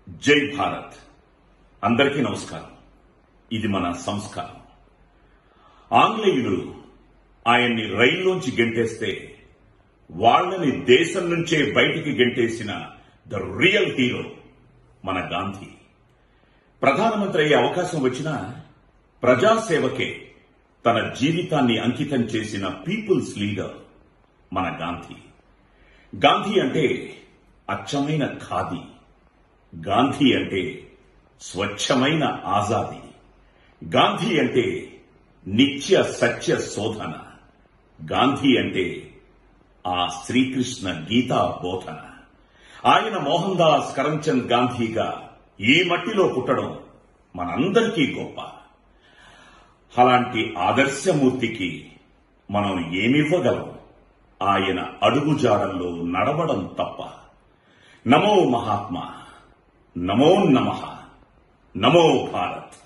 జై భారత్ అందరికీ నమస్కారం ఇది మన సంస్కారం ఆంగ్లేయులు ఆయన్ని రైల్లోంచి గెంటేస్తే వాళ్ళని దేశం నుంచే బయటికి గెంటేసిన ద రియల్ హీరో మన గాంధీ ప్రధానమంత్రి అయ్యే అవకాశం వచ్చినా ప్రజాసేవకే తన జీవితాన్ని అంకితం చేసిన పీపుల్స్ లీడర్ మన గాంధీ గాంధీ అంటే అచ్చమైన ఖాదీ గాంధీ అంటే స్వచ్ఛమైన ఆజాదీ గాంధీ అంటే నిత్య సత్య శోధన గాంధీ అంటే ఆ శ్రీకృష్ణ గీతా బోధన ఆయన మోహన్ దాస్ కరంచంద్ గాంధీగా ఈ మట్టిలో పుట్టడం మనందరికీ గొప్ప అలాంటి ఆదర్శమూర్తికి మనం ఏమివ్వగలం ఆయన అడుగుజాడల్లో నడవడం తప్ప నమో మహాత్మా నమో నమ నమో భారత్